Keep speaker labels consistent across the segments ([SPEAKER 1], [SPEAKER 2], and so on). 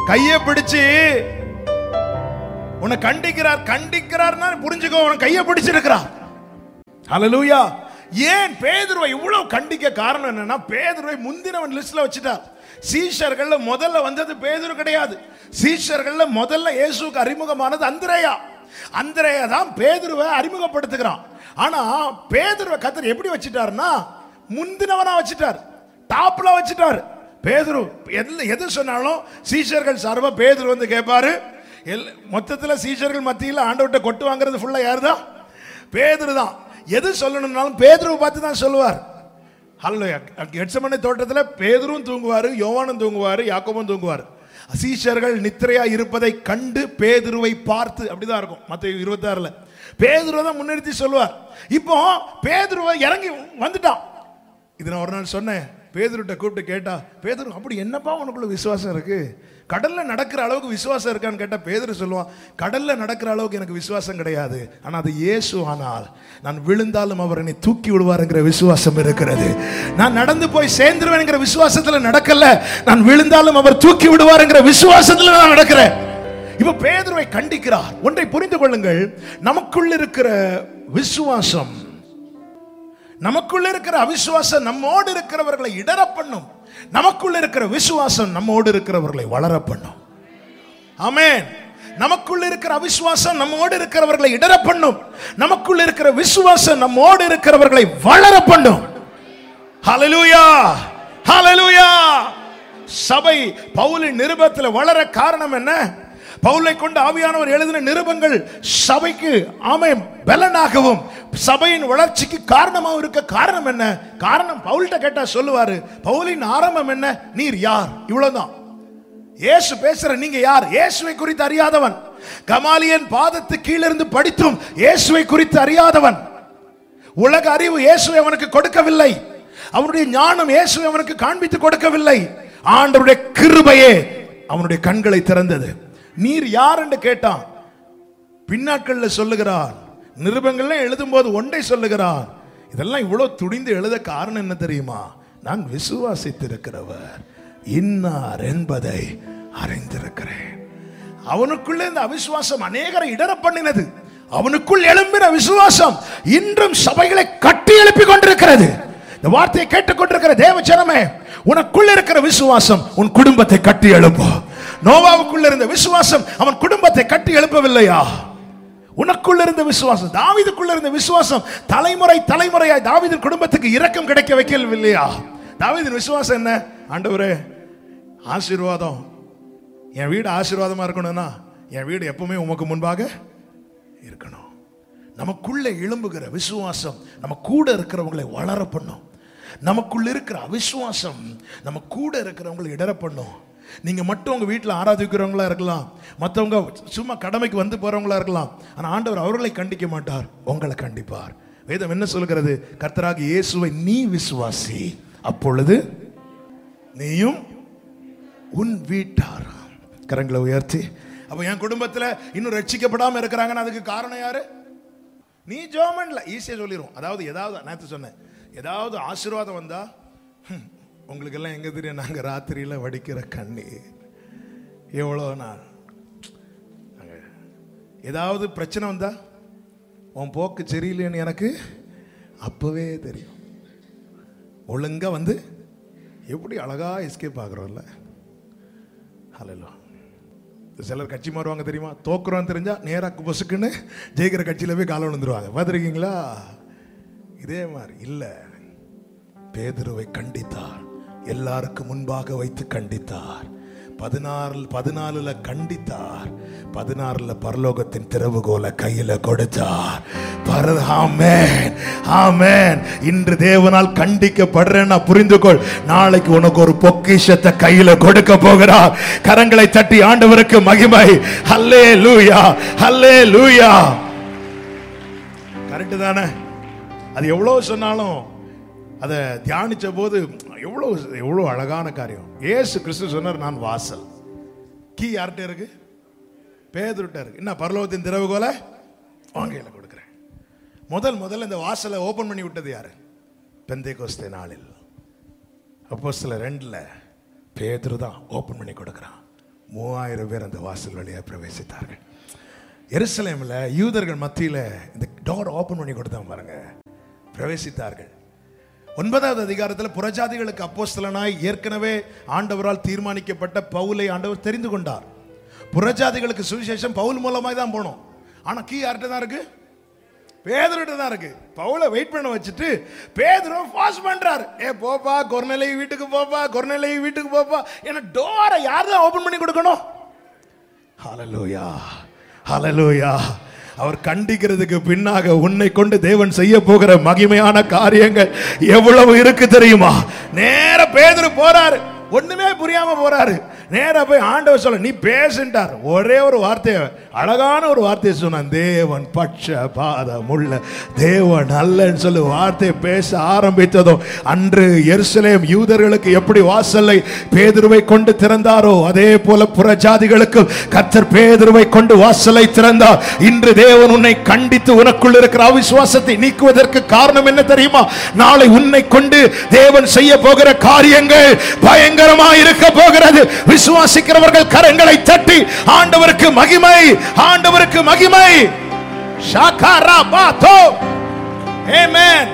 [SPEAKER 1] கையை பிடிச்சு உன்னை கண்டிக்கிறார் கண்டிக்கிறார்னா புரிஞ்சுக்கோ உன கையை பிடிச்சிருக்கிறார் ஹalleluya ஏன் பேதுருவை இவ்வளவு கண்டிக்க காரணம் என்னன்னா பேதுருவை முந்தினவன் லிஸ்ட்ல வச்சுட்டார் சீஷர்கள்ல முதல்ல வந்தது பேதுரு கிடையாது சீஷர்கள்ல முதல்ல இயேசுக்கு அறிமுகமானது அந்திரேயா அந்திரேயா தான் பேதுருவை அறிமுகப்படுத்துகிறான் ஆனா பேதுருவை கத்தர் எப்படி வச்சுட்டாருன்னா முந்தினவனா வச்சுட்டார் டாப்ல வச்சுட்டார் பேதுரு எல்ல- எது சொன்னாலும் சீஷர்கள் சார்பா பேதுரு வந்து கேட்பாரு எல் மொத்தத்தில் சீஷர்கள் மத்தியில் ஆண்டவர்கிட்ட கொட்டு வாங்குறது ஃபுல்லா யாரு தான் பேதுரு தான் எது சொல்லணும்னாலும் பேதுருவை பார்த்து தான் சொல்லுவார் ஹலோ எட்சமனை தோட்டத்தில் பேதுரும் தூங்குவார் யோவானும் தூங்குவார் யாக்கோபும் தூங்குவார் சீஷர்கள் நித்திரையா இருப்பதை கண்டு பேதுருவை பார்த்து அப்படிதான் இருக்கும் மற்ற இருபத்தாறுல பேதுருவை தான் முன்னிறுத்தி சொல்லுவார் இப்போ பேதுருவை இறங்கி வந்துட்டான் இது நான் ஒரு நாள் சொன்னேன் பேதுருட்ட கூப்பிட்டு கேட்டா பேதுரு அப்படி என்னப்பா உனக்குள்ள விசுவாசம் இருக்கு கடல்ல நடக்கிற அளவுக்கு விசுவாசம் இருக்கான்னு கேட்டா பேதுரு சொல்லுவான் கடல்ல நடக்கிற அளவுக்கு எனக்கு விசுவாசம் கிடையாது ஆனா அது இயேசு ஆனால் நான் விழுந்தாலும் அவர் என்னை தூக்கி விடுவாருங்கிற விசுவாசம் இருக்கிறது நான் நடந்து போய் சேர்ந்துருவேங்கிற விசுவாசத்துல நடக்கல நான் விழுந்தாலும் அவர் தூக்கி விடுவாருங்கிற விசுவாசத்துல நான் நடக்கிறேன் இப்ப பேதுருவை கண்டிக்கிறார் ஒன்றை புரிந்து கொள்ளுங்கள் நமக்குள்ள இருக்கிற விசுவாசம் நமக்குள்ள இருக்கிற அவிசுவாசம் நம்மோடு இருக்கிறவர்களை இடர பண்ணும் நமக்குள்ள இருக்கிற விசுவாசம் நம்மோடு இருக்கிறவர்களை வளர பண்ணும் ஆமென் நமக்குள்ள இருக்கிற அவிசுவாசம் நம்மோடு இருக்கிறவர்களை இடர பண்ணும் நமக்குள்ள இருக்கிற விசுவாசம் நம்மோடு இருக்கிறவர்களை வளர பண்ணும் ஹalleluya ஹalleluya சபை பவுலின் நிருபத்தில் வளர காரணம் என்ன பவுலை கொண்டு ஆவியானவர் எழுதின நிருபங்கள் சபைக்கு ஆமை பலனாகவும் சபையின் வளர்ச்சிக்கு காரணமாக இருக்க காரணம் என்ன காரணம் பவுல்கிட்ட கேட்டா சொல்லுவாரு பவுலின் ஆரம்பம் என்ன நீர் யார் இவ்வளவுதான் இயேசு பேசுற நீங்க யார் இயேசுவை குறித்து அறியாதவன் கமாலியன் பாதத்து கீழிருந்து படித்தும் இயேசுவை குறித்து அறியாதவன் உலக அறிவு இயேசுவை அவனுக்கு கொடுக்கவில்லை அவனுடைய ஞானம் இயேசுவை அவனுக்கு காண்பித்து கொடுக்கவில்லை ஆண்டவருடைய கிருபையே அவனுடைய கண்களை திறந்தது நீர் யார் என்று கேட்டான் பின்னாட்கள்ல சொல்லுகிறார் நிருபங்கள்ல எழுதும்போது ஒன்றை சொல்லுகிறார் இதெல்லாம் இவ்வளவு துடிந்து எழுத காரணம் என்ன தெரியுமா நான் விசுவாசித்திருக்கிறவர் இன்னார் என்பதை அறிந்திருக்கிறேன் அவனுக்குள்ள இந்த அவிசுவாசம் அநேகரை இடர பண்ணினது அவனுக்குள் எழும்பின விசுவாசம் இன்றும் சபைகளை கட்டி எழுப்பி கொண்டிருக்கிறது இந்த வார்த்தையை கேட்டுக்கொண்டிருக்கிற தேவ ஜனமே உனக்குள்ள இருக்கிற விசுவாசம் உன் குடும்பத்தை கட்டி எழுப்பும் நோவாவுக்குள்ள இருந்த விசுவாசம் அவன் குடும்பத்தை கட்டி எழுப்பவில்லையா உனக்குள்ள இருந்த விசுவாசம் தாவீதுக்குள்ள இருந்த விசுவாசம் தலைமுறை தலைமுறையாய் தாவீதின் குடும்பத்துக்கு இரக்கம் கிடைக்க வைக்கவில்லையா தாவீதின் விசுவாசம் என்ன ஆண்டவரே ஆசீர்வாதம் என் வீடு ஆசீர்வாதமா இருக்கணும்னா என் வீடு எப்பவுமே உமக்கு முன்பாக இருக்கணும் நமக்குள்ள எழும்புகிற விசுவாசம் நம்ம கூட இருக்கிறவங்களை வளர பண்ணும் நமக்குள்ள இருக்கிற அவிசுவாசம் நம்ம கூட இருக்கிறவங்களை இடர பண்ணும் நீங்க மட்டும் உங்க வீட்டில் ஆராதிக்கிறவங்களா இருக்கலாம் மற்றவங்க சும்மா கடமைக்கு வந்து போறவங்களா இருக்கலாம் ஆனா ஆண்டவர் அவர்களை கண்டிக்க மாட்டார் உங்களை கண்டிப்பார் வேதம் என்ன சொல்கிறது கர்த்தராக இயேசுவை நீ விசுவாசி அப்பொழுது நீயும் உன் வீட்டார் கரங்களை உயர்த்தி அப்ப என் குடும்பத்துல இன்னும் ரட்சிக்கப்படாம இருக்கிறாங்கன்னு அதுக்கு காரணம் யாரு நீ ஜோமன்ல ஈஸியா சொல்லிரும் அதாவது ஏதாவது நேற்று சொன்னேன் ஏதாவது ஆசீர்வாதம் வந்தா ஹம், உங்களுக்கு எல்லாம் எங்க தெரியும் நாங்க ராத்திரியில வடிக்கிற கண்ணீர் எவ்வளோ நாள் நாங்க ஏதாவது பிரச்சனை வந்தா உன் போக்கு சரியில்லைன்னு எனக்கு அப்பவே தெரியும் ஒழுங்கா வந்து எப்படி அழகா எஸ்கேப் ஆகுறோம்ல ஹலோ சிலர் கட்சி மாறுவாங்க தெரியுமா தோக்குறோம் தெரிஞ்சா நேராக பொசுக்குன்னு ஜெயிக்கிற கட்சியில போய் காலம் விழுந்துருவாங்க பார்த்துருக்கீங்களா இதே மாதிரி இல்லை பேதுருவை கண்டித்தார் எல்லாருக்கும் முன்பாக வைத்து கண்டித்தார் பதினாறு பதினாலுல கண்டித்தார் பதினாறுல பரலோகத்தின் திறவுகோலை கையில கொடுத்தார் பர- ஆமென் ஆமென் இன்று தேவனால் கண்டிக்கப்படுறேன்னா புரிந்து கொள் நாளைக்கு உனக்கு ஒரு பொக்கிஷத்தை கையில கொடுக்க போகிறார் கரங்களை தட்டி ஆண்டவருக்கு மகிமை ஹல்லே லூயா ஹல்லே லூயா கரெக்டு தானே அது எவ்வளவு சொன்னாலும் அதை தியானிச்ச போது எவ்வளோ எவ்வளோ அழகான காரியம் ஏசு கிறிஸ்து சொன்னார் நான் வாசல் கீ யார்கிட்ட இருக்கு பேதுருட்ட இருக்கு என்ன பரலோகத்தின் திறவுகோல வாங்கையில கொடுக்குறேன் முதல் முதல்ல இந்த வாசலை ஓபன் பண்ணி விட்டது யாரு பெந்தை கோஸ்தே நாளில் அப்போ சில ரெண்டுல பேதுரு தான் ஓபன் பண்ணி கொடுக்குறான் மூவாயிரம் பேர் அந்த வாசல் வழியாக பிரவேசித்தார்கள் எருசலேமில் யூதர்கள் மத்தியில் இந்த டோர் ஓப்பன் பண்ணி கொடுத்தாங்க பாருங்க பிரவேசித்தார்கள் ஒன்பதாவது அதிகாரத்தில் புறஜாதிகளுக்கு அப்போஸ்தலனாய் ஏற்கனவே ஆண்டவரால் தீர்மானிக்கப்பட்ட பவுலை ஆண்டவர் தெரிந்து கொண்டார் புறஜாதிகளுக்கு சுவிசேஷம் பவுல் மூலமாய் தான் போனோம் ஆனா கீ யார்கிட்ட தான் இருக்கு பேதர்கிட்ட தான் இருக்கு பவுலை வெயிட் பண்ண வச்சுட்டு பேதரும் ஃபாஸ்ட் பண்றாரு ஏ போப்பா கொர்நலை வீட்டுக்கு போப்பா கொர்நலை வீட்டுக்கு போப்பா ஏன்னா டோரை யார் தான் ஓபன் பண்ணி கொடுக்கணும் ஹalleluya ஹalleluya அவர் கண்டிக்கிறதுக்கு பின்னாக உன்னை கொண்டு தேவன் செய்ய போகிற மகிமையான காரியங்கள் எவ்வளவு இருக்கு தெரியுமா நேர பேதுரு போறாரு ஒண்ணுமே புரியாம போறாரு நேரா போய் ஆண்டவர் சொல்ல நீ பேசுன்றார் ஒரே ஒரு வார்த்தையை அழகான ஒரு வார்த்தையை சொன்னான் தேவன் பட்ச பாதம் உள்ள தேவன் அல்லன்னு சொல்லி வார்த்தையை பேச ஆரம்பித்ததும் அன்று எருசலேம் யூதர்களுக்கு எப்படி வாசலை பேதுருவை கொண்டு திறந்தாரோ அதே போல புறஜாதிகளுக்கு கர்த்தர் பேதுருவை கொண்டு வாசலை திறந்தார் இன்று தேவன் உன்னை கண்டித்து உனக்குள் இருக்கிற அவிசுவாசத்தை நீக்குவதற்கு காரணம் என்ன தெரியுமா நாளை உன்னை கொண்டு தேவன் செய்ய போகிற காரியங்கள் பயங்கரமா இருக்க போகிறது விசுவாசிக்கிறவர்கள் கரங்களை தட்டி ஆண்டவருக்கு மகிமை ஆண்டவருக்கு மகிமை ஷாகாரா பாத்தோ ஆமென்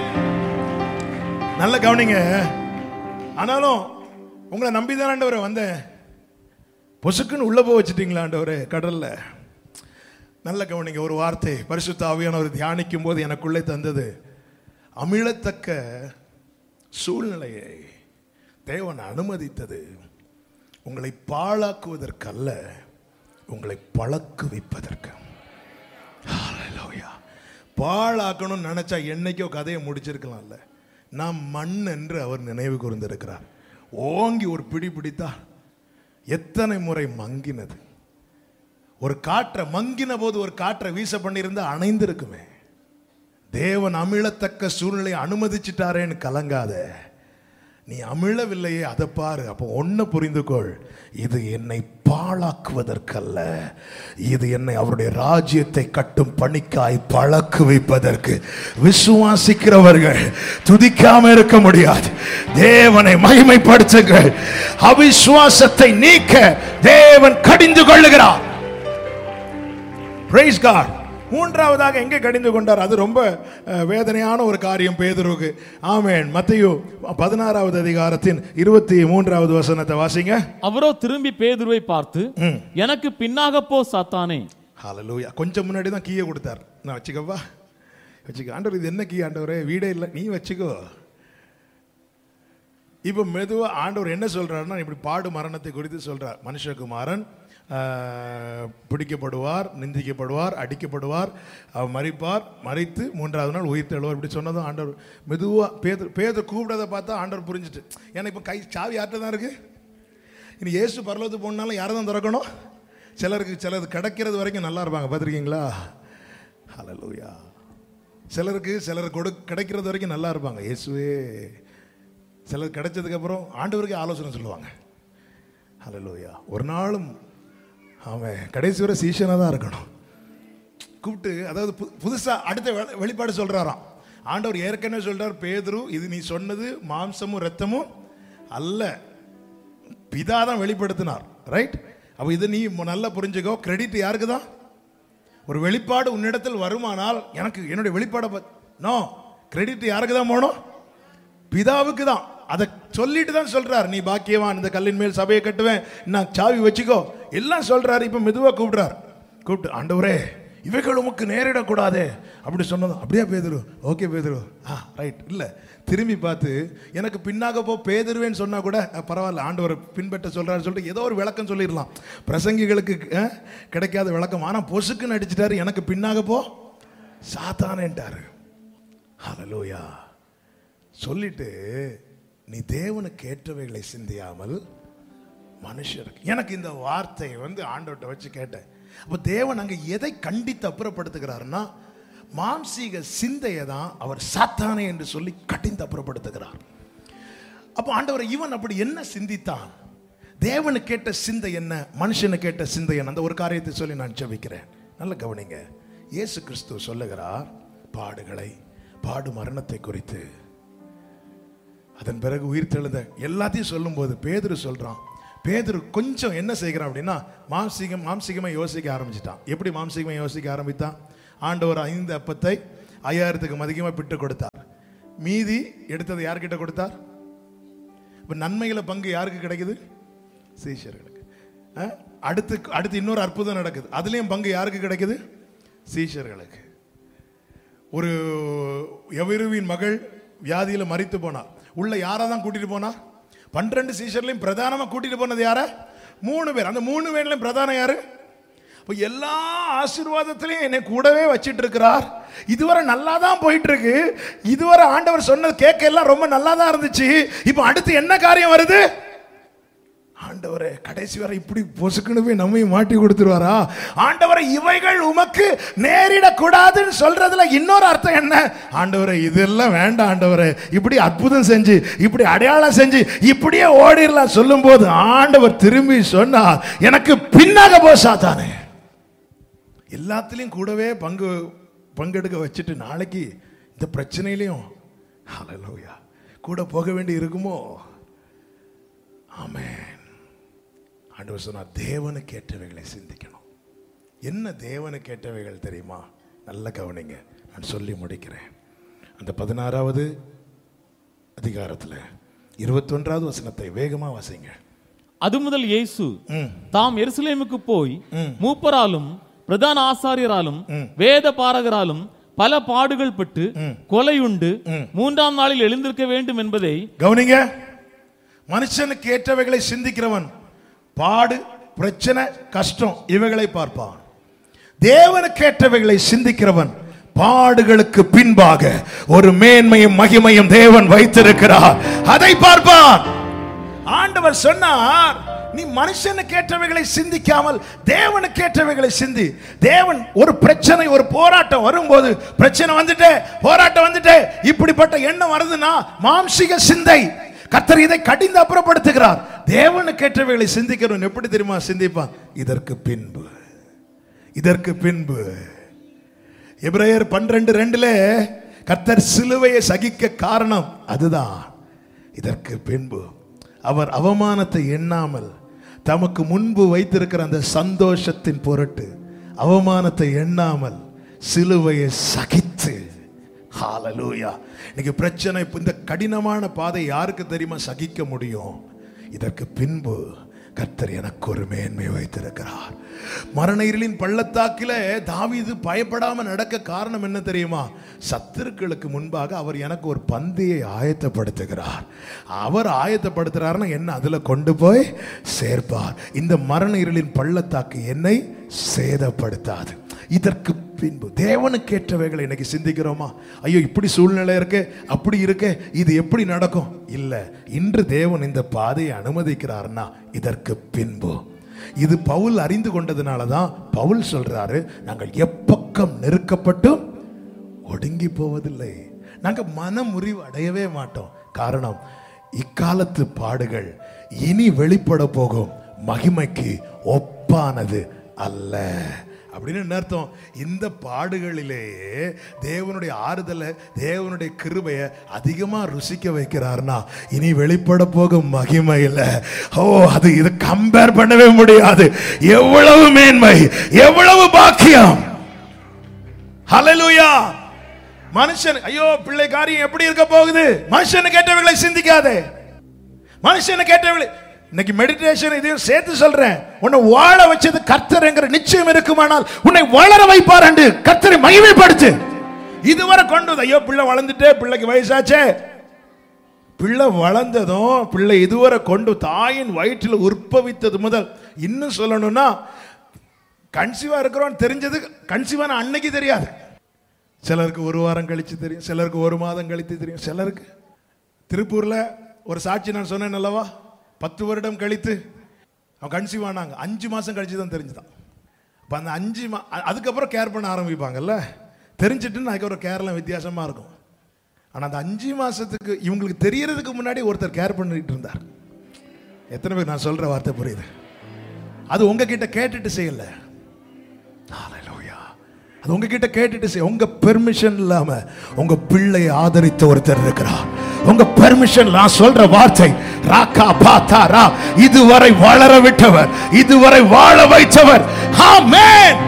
[SPEAKER 1] நல்ல கவனிங்க ஆனாலும் உங்களை நம்பி தான் ஆண்டவரே வந்தேன் பொசுக்குன்னு உள்ள போய் வச்சிட்டீங்களா ஆண்டவரே கடல்ல நல்ல கவனிங்க ஒரு வார்த்தை பரிசுத்த ஆவியானவர் தியானிக்கும் போது எனக்குள்ளே தந்தது அமிழத்தக்க சூழ்நிலையை தேவன் அனுமதித்தது உங்களை பாழாக்குவதற்கல்ல உங்களை பழக்குவிப்பதற்கு ஹalleluya. பாழாக்கணும்னு நினைச்சா என்னைக்கோ கதையை முடிச்சிருக்கலாம்ல நான் மண் என்று அவர் நினைவு கூர்ந்திருக்கிறார் ஓங்கி ஒரு பிடி பிடித்தா எத்தனை முறை மங்கினது ஒரு காற்றை மங்கின போது ஒரு காற்றை வீச பண்ணியிருந்தா அணைந்திருக்குமே தேவன் அமிழத்தக்க சூழ்நிலையை அனுமதிச்சிட்டாரேன்னு கலங்காத நீ அமிழவில்லையே அதை பாரு அப்போ ஒன்று புரிந்து கொள் இது என்னை பாழாக்குவதற்கல்ல இது என்னை அவருடைய ராஜ்யத்தை கட்டும் பணிக்காய் பழக்கு வைப்பதற்கு விசுவாசிக்கிறவர்கள் துதிக்காம இருக்க முடியாது தேவனை மகிமைப்படுத்துங்கள் அவிசுவாசத்தை நீக்க தேவன் கடிந்து கொள்ளுகிறார் பிரைஸ் காட் மூன்றாவதாக எங்கே கடிந்து கொண்டார் அது ரொம்ப அஹ், வேதனையான ஒரு காரியம் பேதுருவுக்கு ஆமென் மத்தையோ பதினாறாவது அதிகாரத்தின் இருபத்தி மூன்றாவது வசனத்தை வாசிங்க
[SPEAKER 2] அவரோ திரும்பி பேதுருவை பார்த்து எனக்கு பின்னாக போ சாத்தானே
[SPEAKER 1] ஹalleluya கொஞ்சம் முன்னாடி தான் கீயை கொடுத்தார் நான் வச்சுக்கவா வச்சுக்க ஆண்டவர் இது என்ன கீ ஆண்டவரே வீடே இல்லை நீ வச்சுக்கோ இப்போ மெதுவாக ஆண்டவர் என்ன சொல்றாருன்னா இப்படி பாடு மரணத்தை குறித்து சொல்றார் மனுஷகுமாரன் ஆஹ், பிடிக்கப்படுவார் நிந்திக்கப்படுவார் அடிக்கப்படுவார் அவர் மறிப்பார் மறித்து மூன்றாவது நாள் உயிர் தெழுவார் இப்படி சொன்னதும் ஆண்டவர் மெதுவாக பேதர் பேதர் கூப்பிடாத பார்த்தா ஆண்டவர் புரிஞ்சுட்டு ஏன்னா இப்போ கை சாவி யார்கிட்ட தான் இருக்கு இனி இயேசு பரலோகத்துக்கு போனாலும் யாரை தான் திறக்கணும் சிலருக்கு சிலது கிடைக்கிறது வரைக்கும் நல்லா இருப்பாங்க பார்த்துருக்கீங்களா ஹalleluya சிலருக்கு சிலர் கொடு கிடைக்கிறது வரைக்கும் நல்லா இருப்பாங்க இயேசுவே சிலர் கிடைச்சதுக்கப்புறம் ஆண்டவருக்கே ஆலோசனை சொல்லுவாங்க ஹalleluya ஒரு நாளும் அவன் கடைசி வரை சீஷனாக தான் இருக்கணும் கூப்பிட்டு அதாவது பு புதுசாக அடுத்த வெ- வெளிப்பாடு சொல்கிறாராம் ஆண்டவர் ஏற்கனவே சொல்றார் பேதுரு இது நீ சொன்னது மாம்சமும் ரத்தமும் அல்ல பிதா தான் வெளிப்படுத்தினார் ரைட் அப்போ இது நீ மு- நல்லா புரிஞ்சுக்கோ கிரெடிட் யாருக்கு தான் ஒரு வெளிப்பாடு உன்னிடத்தில் வருமானால் எனக்கு என்னுடைய வெளிப்பாடை நோ கிரெடிட் யாருக்கு தான் போகணும் பிதாவுக்கு தான் அதை சொல்லிட்டு தான் சொல்றார் நீ பாக்கியவான் இந்த கல்லின் மேல் சபையை கட்டுவேன் நான் சாவி வச்சுக்கோ எல்லாம் சொல்றாரு இப்போ மெதுவாக கூப்பிடுறார் கூப்பிட்டு ஆண்டவரே இவைகள் உமக்கு நேரிடக்கூடாதே அப்படி சொன்னதும் அப்படியே பேதுரு ஓகே பேதுரு ஆ ரைட் இல்லை திரும்பி பார்த்து எனக்கு பின்னாக போ பேதுருவேன்னு சொன்னா கூட அஹ், பரவாயில்ல ஆண்டவர் பின்பற்ற சொல்றாரு சொல்லிட்டு ஏதோ ஒரு விளக்கம் சொல்லிடலாம் பிரசங்கிகளுக்கு அஹ், கிடைக்காத விளக்கம் ஆனால் பொசுக்குன்னு அடிச்சிட்டாரு எனக்கு பின்னாக போ சாத்தானேன்ட்டாரு ஹalleluya சொல்லிட்டு நீ தேவனுக்கு ஏற்றவைகளை சிந்தியாமல் மனுஷருக்கு எனக்கு இந்த வார்த்தை வந்து ஆண்டவர்கிட்ட வச்சு கேட்டேன் அப்போ தேவன் அங்கே எதை கண்டித்து அப்புறப்படுத்துகிறாருன்னா மாம்சீக சிந்தையை தான் அவர் சாத்தானே என்று சொல்லி கட்டிந்து அப்புறப்படுத்துகிறார் அப்போ ஆண்டவர் இவன் அப்படி என்ன சிந்தித்தான் தேவனுக்கு கேட்ட சிந்தை என்ன மனுஷனுக்கு கேட்ட சிந்தை என்ன அந்த ஒரு காரியத்தை சொல்லி நான் ஜெபிக்கிறேன் நல்ல கவனிங்க இயேசு கிறிஸ்து சொல்லுகிறார் பாடுகளை பாடு மரணத்தை குறித்து அதன் பிறகு உயிர் தெழுந்த எல்லாத்தையும் சொல்லும்போது பேதுரு சொல்றான் பேதுரு கொஞ்சம் என்ன செய்கிறான் அப்படின்னா மாம்சீகம் மாம்சீகமாக யோசிக்க ஆரம்பிச்சிட்டான் எப்படி மாம்சீகமாக யோசிக்க ஆரம்பித்தான் ஆண்டவர் ஐந்து அப்பத்தை ஐயாயிரத்துக்கு அதிகமாக பிட்டு கொடுத்தார் மீதி எடுத்ததை யார்கிட்ட கொடுத்தார் இப்போ நன்மைகளை பங்கு யாருக்கு கிடைக்குது சீஷர்களுக்கு அஹ்? அடுத்து அடுத்து இன்னொரு அற்புதம் நடக்குது அதுலேயும் பங்கு யாருக்கு கிடைக்குது சீஷர்களுக்கு ஒரு எவருவின் மகள் வியாதியில மரித்து போனார் உள்ள யாரை தான் கூட்டிட்டு போனா பன்னிரண்டு சீஷர்லையும் பிரதானமா கூட்டிட்டு போனது யார மூணு பேர் அந்த மூணு பேர்லையும் பிரதானம் யாரு இப்போ எல்லா ஆசீர்வாதத்திலையும் என்னை கூடவே வச்சிட்டு இருக்கிறார் இதுவரை நல்லா தான் போயிட்டு இருக்கு இதுவரை ஆண்டவர் சொன்னது கேட்க எல்லாம் ரொம்ப நல்லா தான் இருந்துச்சு இப்போ அடுத்து என்ன காரியம் வருது ஆண்டவரே கடைசி வரை இப்படி பொசுக்குன்னு போய் நம்மையும் மாட்டி கொடுத்துருவாரா ஆண்டவரை இவைகள் உமக்கு நேரிடக்கூடாதுன்னு சொல்றதுல இன்னொரு அர்த்தம் என்ன ஆண்டவரே இதெல்லாம் வேண்டாம் ஆண்டவரே இப்படி அற்புதம் செஞ்சு இப்படி அடையாளம் செஞ்சு இப்படியே ஓடிடலாம் சொல்லும்போது ஆண்டவர் திரும்பி சொன்னார் எனக்கு பின்னாக போ சாத்தானே எல்லாத்துலேயும் கூடவே பங்கு பங்கெடுக்க வச்சுட்டு நாளைக்கு இந்த பிரச்சனையிலையும் ஹalleluya கூட போக வேண்டி இருக்குமோ ஆமென் ஆண்டவர் சொன்னார் தேவனுக்கு ஏற்றவைகளை சிந்திக்கணும் என்ன தேவனுக்கு ஏற்றவைகள் தெரியுமா நல்ல கவனிங்க நான் சொல்லி முடிக்கிறேன் அந்த பதினாறாவது அதிகாரத்தில் இருபத்தொன்றாவது வசனத்தை வேகமா வாசிங்க
[SPEAKER 2] அது முதல் இயேசு
[SPEAKER 1] ம்
[SPEAKER 2] தாம் எருசலேமுக்கு போய் மூப்பராலும் பிரதான ஆசாரியராலும் வேத பாரகராலும் பல பாடுகள் பட்டு கொலையுண்டு மூன்றாம் நாளில் எழுந்திருக்க வேண்டும் என்பதை
[SPEAKER 1] கவனிங்க மனுஷனுக்கு ஏற்றவைகளை சிந்திக்கிறவன் பாடு பிரச்சனை கஷ்டம் இவைகளை பார்ப்பான் தேவனுக்கு ஏற்றவைகளை சிந்திக்கிறவன் பாடுகளுக்கு பின்பாக ஒரு மேன்மையும் மகிமையும் தேவன் வைத்திருக்கிறார் அதை பார்ப்பான் ஆண்டவர் சொன்னார் நீ மனுஷனுக்கு ஏற்றவைகளை சிந்திக்காமல் தேவனுக்கு ஏற்றவைகளை சிந்தி தேவன் ஒரு பிரச்சனை ஒரு போராட்டம் வரும்போது பிரச்சனை வந்துட்டே போராட்டம் வந்துட்டே இப்படிப்பட்ட எண்ணம் வருதுன்னா மாம்சிக சிந்தை கர்த்தர் இதை கடிந்து அப்புறப்படுத்துகிறார் தேவனுக்கு ஏற்றவைகளை சிந்திக்கிறவன் எப்படி தெரியுமா சிந்திப்பான் இதற்கு பின்பு இதற்கு பின்பு எபிரேயர் பன்னிரண்டு ரெண்டுல கர்த்தர் சிலுவையை சகிக்க காரணம் அதுதான் இதற்கு பின்பு அவர் அவமானத்தை எண்ணாமல் தமக்கு முன்பு வைத்திருக்கிற அந்த சந்தோஷத்தின் பொருட்டு அவமானத்தை எண்ணாமல் சிலுவையை சகித்து ஹalleluya இன்னைக்கு பிரச்சனை இப்ப இந்த கடினமான பாதை யாருக்கு தெரியுமா சகிக்க முடியும் இதற்கு பின்பு கர்த்தர் எனக்கு ஒரு மேன்மை வைத்திருக்கிறார் மரண இருளின் பள்ளத்தாக்கில தாவீது பயப்படாம நடக்க காரணம் என்ன தெரியுமா சத்துருக்களுக்கு முன்பாக அவர் எனக்கு ஒரு பந்தியை ஆயத்தப்படுத்துகிறார் அவர் ஆயத்தப்படுத்துறாருன்னா என்ன அதுல கொண்டு போய் சேர்ப்பார் இந்த மரண இருளின் பள்ளத்தாக்கு என்னை சேதப்படுத்தாது இதற்கு பின்பு தேவனுக்கு ஏற்றவைகளை இன்னைக்கு சிந்திக்கிறோமா ஐயோ இப்படி சூழ்நிலை இருக்கு அப்படி இருக்கு இது எப்படி நடக்கும் இல்ல இன்று தேவன் இந்த பாதையை அனுமதிக்கிறார்னா இதற்கு பின்பு இது பவுல் அறிந்து கொண்டதுனால தான் பவுல் சொல்றாரு நாங்கள் எப்பக்கம் நெருக்கப்பட்டும் ஒடுங்கி போவதில்லை நாங்க மன முறிவு அடையவே மாட்டோம் காரணம் இக்காலத்து பாடுகள் இனி வெளிப்பட போகும் மகிமைக்கு ஒப்பானது அல்ல அப்படின்னு என்ன அர்த்தம் இந்த பாடுகளிலேயே தேவனுடைய ஆறுதலை தேவனுடைய கிருபையை அதிகமா ருசிக்க வைக்கிறார்னா இனி வெளிப்பட போகும் மகிமையில் ஓ அது இது கம்பேர் பண்ணவே முடியாது எவ்வளவு மேன்மை எவ்வளவு பாக்கியம் ஹalleluya மனுஷன் ஐயோ பிள்ளை காரியம் எப்படி இருக்க போகுது மனுஷனு கேட்டவர்களை சிந்திக்காதே மனுஷனு கேட்டவர்களை இன்னைக்கு மெடிடேஷன் இதையும் சேர்த்து சொல்றேன் உன்னை வாழ வச்சது கர்த்தர் என்கிற நிச்சயம் இருக்குமானால் உன்னை வளர வைப்பார் என்று கர்த்தரை மகிமைப்படுத்து இதுவரை கொண்டு வந்து, ஐயோ பிள்ளை வளர்ந்துட்டே பிள்ளைக்கு வயசாச்சே பிள்ளை வளர்ந்ததும் பிள்ளை இதுவரை கொண்டு தாயின் வயிற்றில் உற்பவித்தது முதல் இன்னும் சொல்லணும்னா கன்சீவா இருக்கிறோம் தெரிஞ்சது கன்சீவான அன்னைக்கு தெரியாது சிலருக்கு ஒரு வாரம் கழிச்சு தெரியும் சிலருக்கு ஒரு மாதம் கழித்து தெரியும் சிலருக்கு திருப்பூர்ல ஒரு சாட்சி நான் சொன்னேன் அல்லவா பத்து வருடம் கழித்து அவன் கன்சீவ் ஆனாங்க அஞ்சு மாசம் கழிச்சு தான் தெரிஞ்சுதான் அப்போ அந்த அஞ்சு மா அ- அதுக்கப்புறம் கேர் பண்ண ஆரம்பிப்பாங்கல்ல தெரிஞ்சிட்டுன்னு அதுக்கப்புறம் கேர்லாம் வித்தியாசமா இருக்கும் ஆனா அந்த அஞ்சு மாசத்துக்கு இவங்களுக்கு தெரியறதுக்கு முன்னாடி ஒருத்தர் கேர் பண்ணிட்டு இருந்தார் எத்தனை பேர் நான் சொல்ற வார்த்தை புரியுது அது உங்ககிட்ட கேட்டுட்டு செய்யல ஹalleluya அது உங்ககிட்ட கேட்டுட்டு செய் உங்க பெர்மிஷன் இல்லாம உங்க பிள்ளையை ஆதரித்த ஒருத்தர் இருக்கிறார் உங்க பெர்மிஷன் நான் சொல்ற வார்த்தை ராக்கா பாத்தா ரா இதுவரை வளர விட்டவர் இதுவரை வாழ வைத்தவர் ஆமென்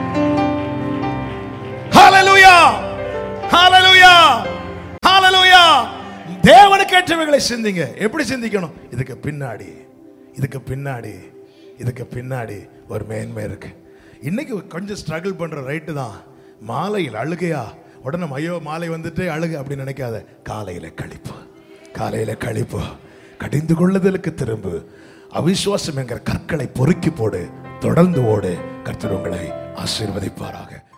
[SPEAKER 1] ஹalleluya ஹalleluya ஹalleluya தேவனுக்கு ஏற்றவைகளை சிந்திங்க எப்படி சிந்திக்கணும் இதுக்கு பின்னாடி இதுக்கு பின்னாடி இதுக்கு பின்னாடி ஒரு மேன்மை இருக்கு இன்னைக்கு கொஞ்சம் ஸ்ட்ரகிள் பண்ற ரைட்டு தான் மாலையில் அழுகையா உடனே ஐயோ மாலை வந்துட்டு அழுகு அப்படின்னு நினைக்காத காலையில கழிப்பு காலையில கழிப்பு கடிந்து கொள்ளுதலுக்கு திரும்பு அவிசுவாசம் என்கிற கற்களை பொறுக்கி போடு தொடர்ந்து ஓடு கர்த்தர் உங்களை ஆசீர்வதிப்பாராக